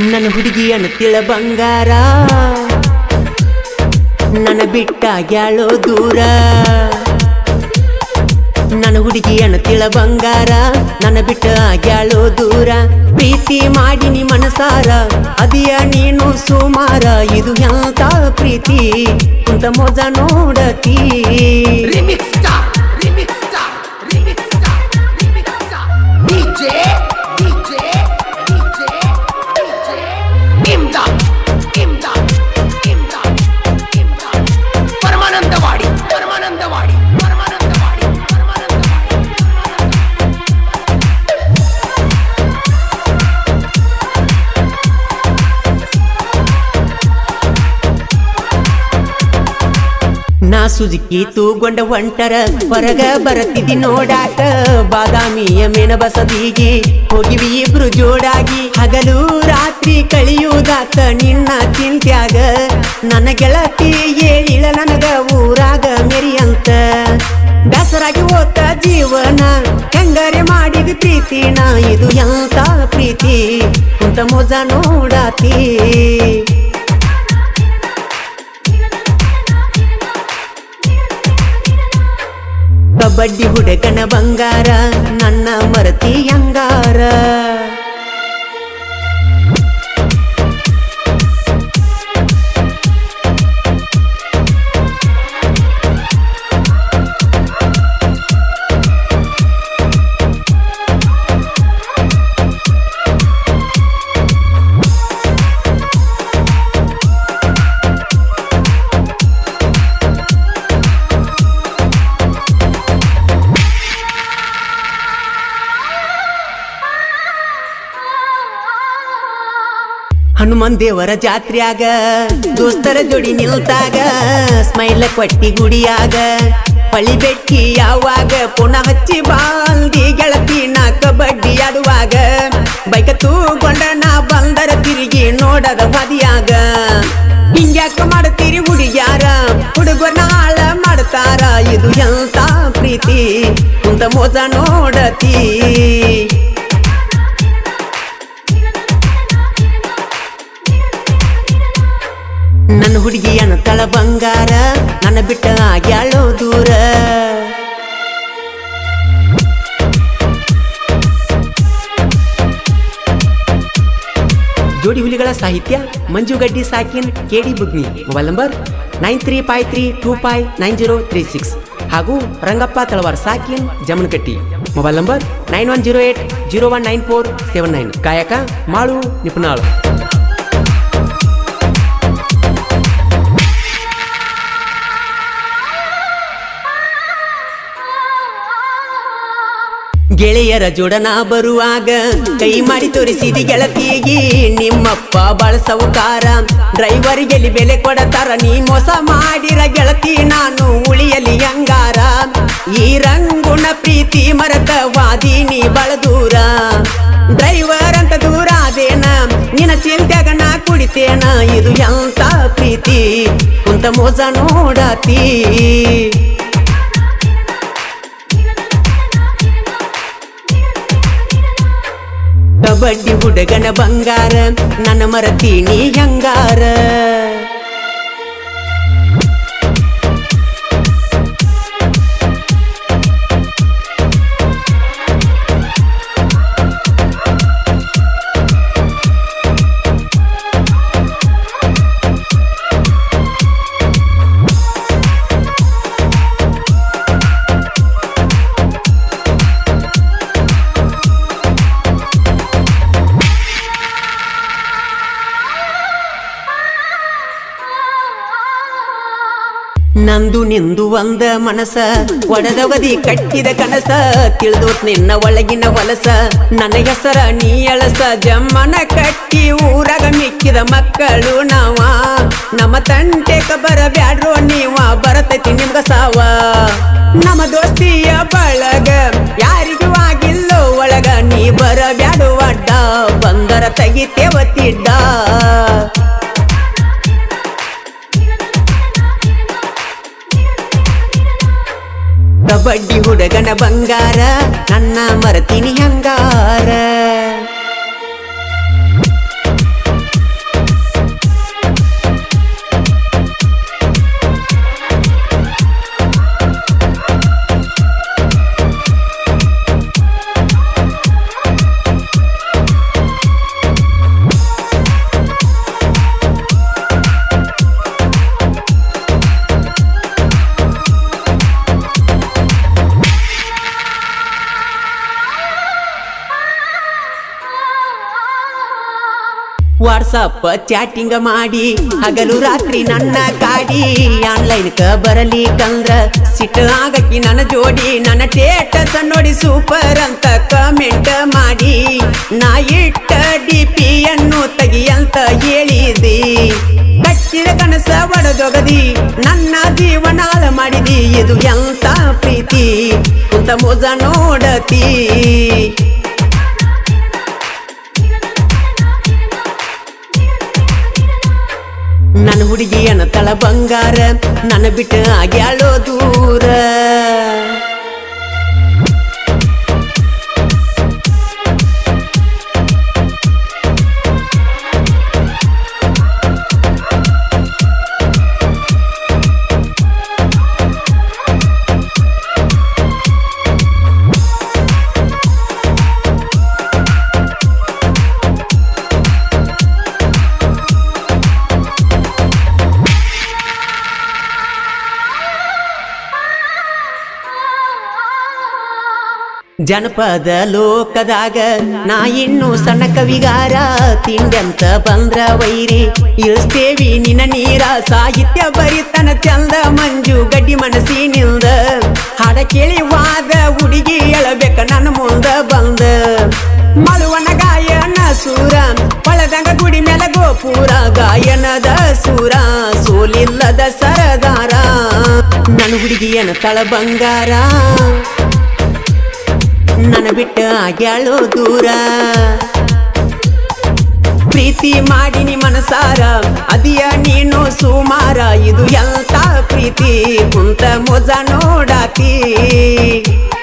ನನ್ನ ಹುಡುಗಿಯನ್ನು ತಿಳ ಬಂಗಾರ ನನ್ನ ಬಿಟ್ಟ ಗ್ಯಾಳೋ ದೂರ ನನ್ನ ಹುಡುಗಿಯನ್ನು ತಿಳ ಬಂಗಾರ ನನ್ನ ಬಿಟ್ಟ ಗ್ಯಾಳೋ ದೂರ ಪ್ರೀತಿ ಮಾಡಿನಿ ಮನಸಾರ ಅದಿಯ ನೀನು ಸುಮಾರ ಇದು ಎಂತ ಪ್ರೀತಿ ಕುಂತ ಮೋಜ ನೋಡತಿ Remix star, remix star, remix star, remix star. DJ, DJ, DJ, DJ. Imdad, Imdad, Imdad, Imdad. Paramanandawadi Paramanandawadi Paramanandawadi Paramanandawadi ನಾ ಸುಜುಕಿ ತೂಗೊಂಡ ಹೊಂಟರ ಹೊರಗ ಬರತಿದಿ ನೋಡಾಕ ಬಾದಾಮಿಯ ಮೇನ ಬಸದಿಗೆ ಹೋಗಿವಿ ಇಬ್ರು ಜೋಡಾಗಿ ಹಗಲು ರಾತ್ರಿ ಕಳಿಯುವುದಾಕ ನಿನ್ನ ಚಿಂತ್ಯಾಗ ನನ್ನ ಗೆಳತಿ ಹೇಳಿಳ ನನಗ ಊರಾಗ ಮೆರಿಯಂತ ದಸರಾಗಿ ಹೋತ ಜೀವನ ಹೆಂಗರೆ ಮಾಡಿದ ಪ್ರೀತಿನ ಇದು ಎಂತ ಪ್ರೀತಿ ಕುಂತ ಮೋಜ ನೋಡಾತಿ ಕಬಡ್ಡಿ ಹುಡುಗನ ಬಂಗಾರ ನನ್ನ ಮರತಿ ಅಂಗಾರ ಹನುಮನ್ ದೇವರ ಜಾತ್ರ್ಯಾಗ ದೋಸ್ತರ ಜೋಡಿ ನಿಲ್ತಾಗ ಸ್ಮೈಲ ಕೊಟ್ಟಿ ಗುಡಿಯಾಗ ಪಳಿ ಬೆಟ್ಟಿ ಯಾವಾಗ ಪುನಃ ಹಚ್ಚಿ ಬಾಲ್ದಿ ಗೆಳತಿ ನಾ ಕಬಡ್ಡಿ ಆಡುವಾಗ ಬೈಕ ತೂಗೊಂಡ ನಾ ಬಂದರ ತಿರುಗಿ ನೋಡದ ಮದಿಯಾಗ ಹಿಂಗ್ಯಾಕ ಮಾಡ್ತೀರಿ ಹುಡುಗ್ಯಾರ ಹುಡುಗನ ಹಾಳ ಮಾಡ್ತಾರ ಇದು ಎಂತ ಪ್ರೀತಿ ಕುಂತ ಮೋಜ ನೋಡತಿ ನನ್ನ ಹುಡುಗಿಯನ ತಳ ಬಂಗಾರ ನನ್ನ ಬಿಟ್ಟ ಆಗ್ಯಾಳೋ ದೂರ ಜೋಡಿ ಹುಲಿಗಳ ಸಾಹಿತ್ಯ ಮಂಜುಗಡ್ಡಿ ಸಾಕಿನ್ ಕೆಡಿ ಬುಗ್ನಿ mobile number nine three five three two five nine zero three six ಹಾಗೂ ರಂಗಪ್ಪ ತಳವಾರ್ ಸಾಕಿನ್ ಜಮನ್ಕಟ್ಟಿ mobile number nine one zero eight zero one nine four seven nine ಗಾಯಕ ಮಾಳು ನಿಪುಣಾಳು ಗೆಳೆಯರ ಜೋಡನ ಬರುವಾಗ ಕೈ ಮಾಡಿ ತೋರಿಸಿದಿ ಗೆಳತಿಗೆ ನಿಮ್ಮಪ್ಪ ಬಳಸವುಕಾರ ಡ್ರೈವರ್ ಗೆಲಿ ಬೆಲೆ ಕೊಡತಾರ ನೀ ಮೋಸ ಮಾಡಿರ ಗೆಳತಿ ನಾನು ಉಳಿಯಲಿ ಹಂಗಾರ ಈ ರಂಗುಣ ಪ್ರೀತಿ ಮರತ ವಾದಿನಿ ಬಳ ದೂರ ಡ್ರೈವರ್ ಅಂತ ದೂರ ಅದೇನ ನಿನ್ನ ಚಿಂತ್ಯಾಗ ನಾ ಕುಡಿತೇನ ಇದು ಎಂತ ಪ್ರೀತಿ ಕುಂತ ಮೋಸ ನೋಡತಿ ಕಬಡ್ಡಿ ಹುಡುಗನ ಬಂಗಾರ ನನ್ನ ಮರತೀನಿ ಹಂಗಾರ ನಂದು ನಿಂದು ಒಂದ ಮನಸ ಒಡದವದಿ ಕಟ್ಟಿದ ಕನಸ ತಿಳಿದೋತ್ ನಿನ್ನ ಒಳಗಿನ ಹೊಲಸ ನನ್ನ ಹೆಸರ ನೀ ಎಳಸ ಜಮ್ಮನ ಕಟ್ಟಿ ಊರಾಗ ಮಿಕ್ಕಿದ ಮಕ್ಕಳು ನಾವ ನಮ್ಮ ತಂಟೆಕ ಬರಬ್ಯಾಡ್ರೋ ನೀವ ಬರತೈತಿ ನಿಮ್ಗ ಸಾವ ನಮ್ಮ ದೋಸ್ತಿಯ ಬಳಗ ಯಾರಿಗೂ ಆಗಿಲ್ಲೋ ಒಳಗ ನೀ ಬರಬ್ಯಾಡು ಅಡ್ಡ ಬಂದರ ತೆಗಿತೇವ ತಿಡ್ಡ ಕಬಡ್ಡಿ ಹುಡುಗನ ಬಂಗಾರ ನನ್ನ ಮರತೀನಿ ಹಂಗಾರ ವಾಟ್ಸಪ್ ಚಾಟಿಂಗ್ ಮಾಡಿ ಹಗಲು ರಾತ್ರಿ ನನ್ನ ಕಾಡಿ ಆನ್ಲೈನ್ ಕ ಬರಲಿಕ್ಕಂದ್ರ ಸಿಟ್ಟು ಆಗಕ್ಕಿ ನನ್ನ ಜೋಡಿ ನನ್ನ ಟೇಟಸ್ ನೋಡಿ ಸೂಪರ್ ಅಂತ ಕಮೆಂಟ್ ಮಾಡಿ ನಾ ಇಟ್ಟ ಡಿ ಪಿಯನ್ನು ತೆಗಿಯಂತ ಹೇಳಿದಿ ಕಚ್ಚಿದ ಕನಸ ಒಡದೊಗದಿ ನನ್ನ ಜೀವನ ಹಾಳು ಮಾಡಿದಿ ಇದು ಎಂತ ಪ್ರೀತಿ ಕುಂತ ಮೋಜ ನೋಡತಿ ನನ್ನ ಹುಡುಗಿಯನ ತಳ ಬಂಗಾರ ನನ್ನ ಬಿಟ್ಟು ಆಗ್ಯಾಳೋ ದೂರ ಜನಪದ ಲೋಕದಾಗ ನಾ ಇನ್ನು ಸಣ್ಣ ಕವಿಗಾರ ತಿಂಡಂತ ಬಂದ್ರ ವೈರಿ ಇಳಿಸ್ತೇವಿ ನಿನ್ನ ನೀರ ಸಾಹಿತ್ಯ ಬರಿತನ ಚಂದ ಮಂಜು ಗಡ್ಡಿ ಮನಸ್ಸಿನಿಂದ ಹಾಡ ಕೇಳಿ ವಾದ ಹುಡುಗಿ ಎಳಬೇಕ ನನ್ನ ಮುಂದ ಬಂದ ಮಳುವನ ಗಾಯನ ಸೂರ ಹೊಳದಂಗ ಗುಡಿ ಮೇಲೆ ಗೋಪುರ ಗಾಯನದ ಸೂರ ಸೋಲಿಲ್ಲದ ಸರದಾರ ನನ್ನ ಹುಡುಗಿಯನ ತಳ ಬಂಗಾರ ನನ್ನ ಬಿಟ್ಟ ಆಗ್ಯಾಳೋ ದೂರ ಪ್ರೀತಿ ಮಾಡಿನಿ ಮನಸಾರ ಅದಿಯ ನೀನು ಸುಮಾರ ಇದು ಎಂತ ಪ್ರೀತಿ ಕುಂತ ಮೊಜ ನೋಡಾತಿ